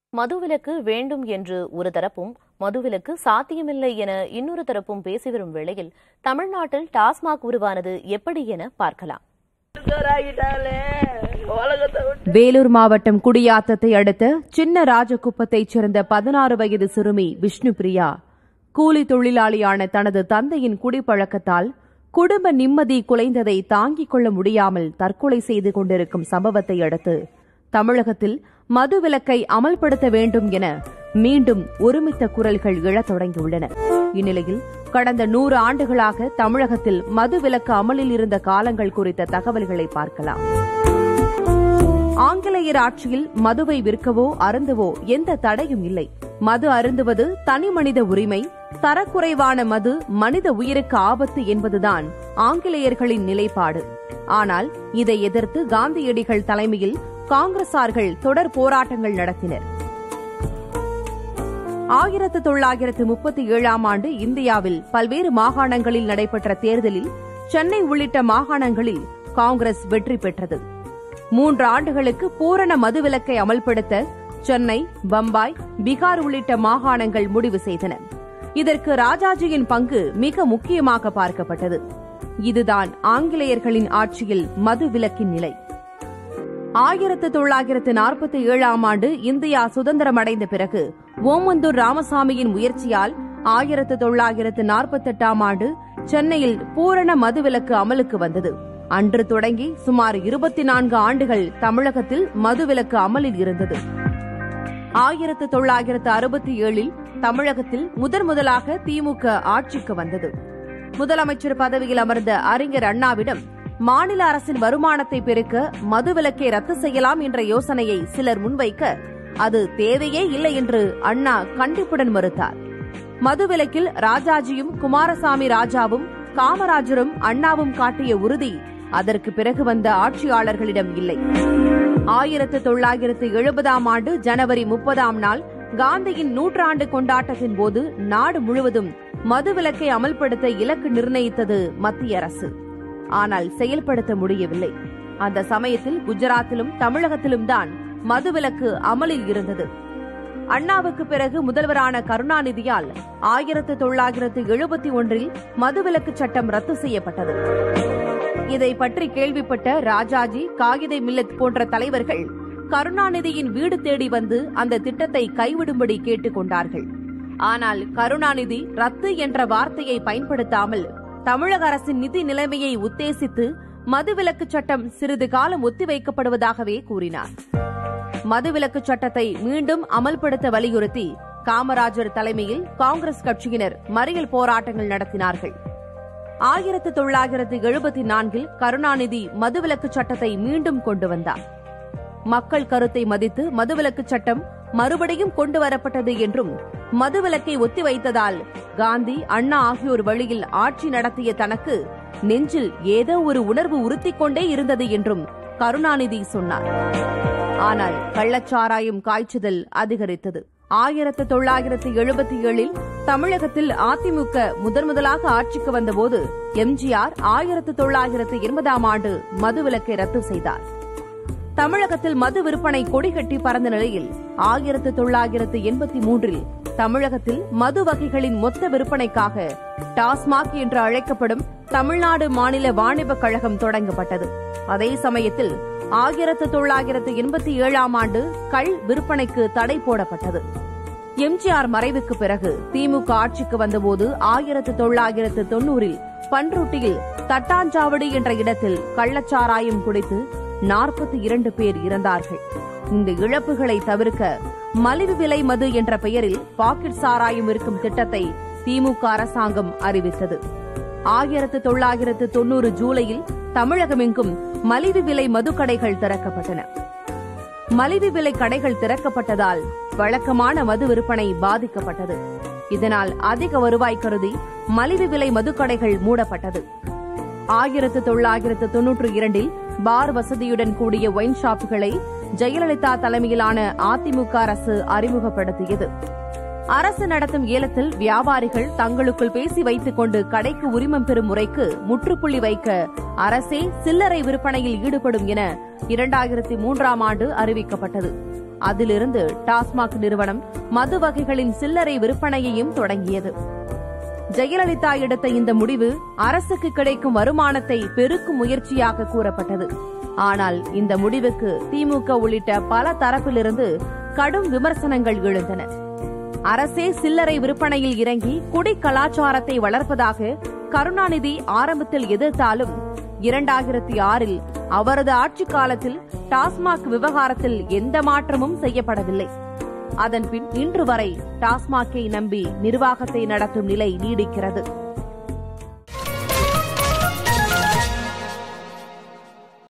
மதுவிலக்கு வேண்டும் என்று ஒரு தரப்பும் மதுவிலக்கு சாத்தியமில்லை என இன்னொரு தரப்பும் பேசி வரும் வேளையில் தமிழ்நாட்டில் டாஸ்மாக் உருவானது எப்படி என பார்க்கலாம் ஆகிட்டாலே உலகத்தை விட்டு வேலூர் மாவட்டம் குடியாத்தத்தை அடுத்த சின்ன ராஜகுப்பத்தைச் சேர்ந்த பதினாறு வயது சிறுமி விஷ்ணுபிரியா கூலி தொழிலாளியான தனது தந்தையின் குடிப்பழக்கத்தால் குடும்ப நிம்மதி குலைந்ததை தாங்கிக் கொள்ள முடியாமல் தற்கொலை செய்து கொண்டிருக்கும் சம்பவத்தை அடுத்து தமிழகத்தில் மதுவிலக்கை அமல்படுத்த வேண்டும் என மீண்டும் ஒருமித்த குரல்கள் எழத் தொடங்கியுள்ளன இந்நிலையில் கடந்த நூறு ஆண்டுகளாக தமிழகத்தில் மதுவிலக்கு அமலில் இருந்த காலங்கள் குறித்த தகவல்களை பார்க்கலாம் ஆங்கிலேயர் ஆட்சியில் மதுவை விற்கவோ அருந்தவோ எந்த தடையும் இல்லை மது அருந்துவது தனி மனித உரிமை தரக்குறைவான மது மனித உயிருக்கு ஆபத்து என்பதுதான் ஆங்கிலேயர்களின் நிலைப்பாடு ஆனால் இதை எதிர்த்து காந்தியடிகள் தலைமையில் காங்கிரசார்கள் தொடர் போராட்டங்கள் நடத்தினர் ஆயிரத்து தொள்ளாயிரத்து முப்பத்தி ஏழாம் ஆண்டு இந்தியாவில் பல்வேறு மாகாணங்களில் நடைபெற்ற தேர்தலில் சென்னை உள்ளிட்ட மாகாணங்களில் காங்கிரஸ் வெற்றி பெற்றது மூன்று ஆண்டுகளுக்கு பூரண மதுவிலக்கை அமல்படுத்த சென்னை பம்பாய் பீகார் உள்ளிட்ட மாகாணங்கள் முடிவு செய்தன இதற்கு ராஜாஜியின் பங்கு மிக முக்கியமாக பார்க்கப்பட்டது இதுதான் ஆங்கிலேயர்களின் ஆட்சியில் மதுவிலக்கின் நிலை ஆயிரத்து தொள்ளாயிரத்து நாற்பத்தி ஏழாம் ஆண்டு இந்தியா சுதந்திரமடைந்த பிறகு ஓமந்தூர் ராமசாமியின் முயற்சியால் ஆயிரத்து தொள்ளாயிரத்து நாற்பத்தெட்டாம் ஆண்டு சென்னையில் பூரண மதுவிலக்கு அமலுக்கு வந்தது அன்று தொடங்கி சுமார் இருபத்தி நான்கு ஆண்டுகள் தமிழகத்தில் மதுவிலக்கு அமலில் இருந்தது ஆயிரத்து தொள்ளாயிரத்து அறுபத்தி ஏழில் தமிழகத்தில் முதன் முதலாக திமுக ஆட்சிக்கு வந்தது முதலமைச்சர் பதவியில் அமர்ந்த அறிஞர் அண்ணாவிடம் மாநில அரசின் வருமானத்தை பெருக்க மதுவிலக்கை ரத்து செய்யலாம் என்ற யோசனையை சிலர் முன்வைக்க அது தேவையே இல்லை என்று அண்ணா கண்டிப்புடன் மறுத்தார் மதுவிலக்கில் ராஜாஜியும் குமாரசாமி ராஜாவும் காமராஜரும் அண்ணாவும் காட்டிய உறுதி அதற்கு பிறகு வந்த ஆட்சியாளர்களிடம் இல்லை ஆயிரத்து தொள்ளாயிரத்து எழுபதாம் ஆண்டு ஜனவரி முப்பதாம் நாள் காந்தியின் நூற்றாண்டு கொண்டாட்டத்தின் போது நாடு முழுவதும் மதுவிலக்கை அமல்படுத்த இலக்கு நிர்ணயித்தது மத்திய அரசு ஆனால் செயல்படுத்த முடியவில்லை அந்த சமயத்தில் குஜராத்திலும் தமிழகத்திலும் தான் மதுவிலக்கு அமலில் இருந்தது அண்ணாவுக்கு பிறகு முதல்வரான கருணாநிதியால் ஆயிரத்து தொள்ளாயிரத்து எழுபத்தி ஒன்றில் மதுவிலக்கு சட்டம் ரத்து செய்யப்பட்டது இதை பற்றி கேள்விப்பட்ட ராஜாஜி காகிதை மில்லத் போன்ற தலைவர்கள் கருணாநிதியின் வீடு தேடி வந்து அந்த திட்டத்தை கைவிடும்படி கேட்டுக் கொண்டார்கள் ஆனால் கருணாநிதி ரத்து என்ற வார்த்தையை பயன்படுத்தாமல் தமிழக அரசின் நிதி நிலைமையை உத்தேசித்து மதுவிலக்கு சட்டம் சிறிது காலம் ஒத்திவைக்கப்படுவதாகவே கூறினார் மதுவிலக்கு சட்டத்தை மீண்டும் அமல்படுத்த வலியுறுத்தி காமராஜர் தலைமையில் காங்கிரஸ் கட்சியினர் மறியல் போராட்டங்கள் நடத்தினார்கள் ஆயிரத்து தொள்ளாயிரத்து எழுபத்தி நான்கில் கருணாநிதி மதுவிலக்கு சட்டத்தை மீண்டும் கொண்டு வந்தார் மக்கள் கருத்தை மதித்து மதுவிலக்கு சட்டம் மறுபடியும் கொண்டு வரப்பட்டது என்றும் மதுவிலக்கை ஒத்திவைத்ததால் காந்தி அண்ணா ஆகியோர் வழியில் ஆட்சி நடத்திய தனக்கு நெஞ்சில் ஏதோ ஒரு உணர்வு உறுத்திக் கொண்டே இருந்தது என்றும் கருணாநிதி சொன்னார் ஆனால் கள்ளச்சாராயம் காய்ச்சுதல் அதிகரித்தது ஆயிரத்து தொள்ளாயிரத்து எழுபத்தி ஏழில் தமிழகத்தில் அதிமுக முதன் முதலாக ஆட்சிக்கு வந்தபோது எம்ஜிஆர் ஆயிரத்து தொள்ளாயிரத்து எண்பதாம் ஆண்டு மதுவிலக்கை ரத்து செய்தார் தமிழகத்தில் மது விற்பனை கொடிகட்டி பறந்த நிலையில் ஆயிரத்து தொள்ளாயிரத்து எண்பத்தி மூன்றில் தமிழகத்தில் மது வகைகளின் மொத்த விற்பனைக்காக டாஸ்மாக் என்று அழைக்கப்படும் தமிழ்நாடு மாநில வாணிபக் கழகம் தொடங்கப்பட்டது அதே சமயத்தில் ஆயிரத்து தொள்ளாயிரத்து எண்பத்தி ஏழாம் ஆண்டு கள் விற்பனைக்கு தடை போடப்பட்டது எம்ஜிஆர் மறைவுக்கு பிறகு திமுக ஆட்சிக்கு வந்தபோது ஆயிரத்து தொள்ளாயிரத்து தொன்னூறில் பன்ருட்டியில் தட்டாஞ்சாவடி என்ற இடத்தில் கள்ளச்சாராயம் குடித்து நாற்பத்தி இரண்டு பேர் இறந்தார்கள் இந்த இழப்புகளை தவிர்க்க மலிவு விலை மது என்ற பெயரில் பாக்கெட் சாராயம் இருக்கும் திட்டத்தை திமுக அரசாங்கம் அறிவித்தது ஆயிரத்து தொள்ளாயிரத்து தொன்னூறு ஜூலையில் தமிழகமெங்கும் மலிவு விலை மதுக்கடைகள் திறக்கப்பட்டன மலிவு விலை கடைகள் திறக்கப்பட்டதால் வழக்கமான மது விற்பனை பாதிக்கப்பட்டது இதனால் அதிக வருவாய் கருதி மலிவு விலை மதுக்கடைகள் மூடப்பட்டது ஆயிரத்து தொள்ளாயிரத்து தொன்னூற்று இரண்டில் பார் வசதியுடன் கூடிய ஒயின் ஷாப்புகளை ஜெயலலிதா தலைமையிலான அதிமுக அரசு அறிமுகப்படுத்தியது அரசு நடத்தும் ஏலத்தில் வியாபாரிகள் தங்களுக்குள் பேசி வைத்துக் கொண்டு கடைக்கு உரிமம் பெறும் முறைக்கு முற்றுப்புள்ளி வைக்க அரசே சில்லறை விற்பனையில் ஈடுபடும் என இரண்டாயிரத்தி மூன்றாம் ஆண்டு அறிவிக்கப்பட்டது அதிலிருந்து டாஸ்மாக் நிறுவனம் மது வகைகளின் சில்லறை விற்பனையையும் தொடங்கியது ஜெயலலிதா எடுத்த இந்த முடிவு அரசுக்கு கிடைக்கும் வருமானத்தை பெருக்கும் முயற்சியாக கூறப்பட்டது ஆனால் இந்த முடிவுக்கு திமுக உள்ளிட்ட பல தரப்பிலிருந்து கடும் விமர்சனங்கள் எழுந்தன அரசே சில்லறை விற்பனையில் இறங்கி குடி கலாச்சாரத்தை வளர்ப்பதாக கருணாநிதி ஆரம்பத்தில் எதிர்த்தாலும் இரண்டாயிரத்தி ஆறில் அவரது ஆட்சி காலத்தில் டாஸ்மாக் விவகாரத்தில் எந்த மாற்றமும் செய்யப்படவில்லை அதன்பின் இன்று வரை டாஸ்மாக்கை நம்பி நிர்வாகத்தை நடத்தும் நிலை நீடிக்கிறது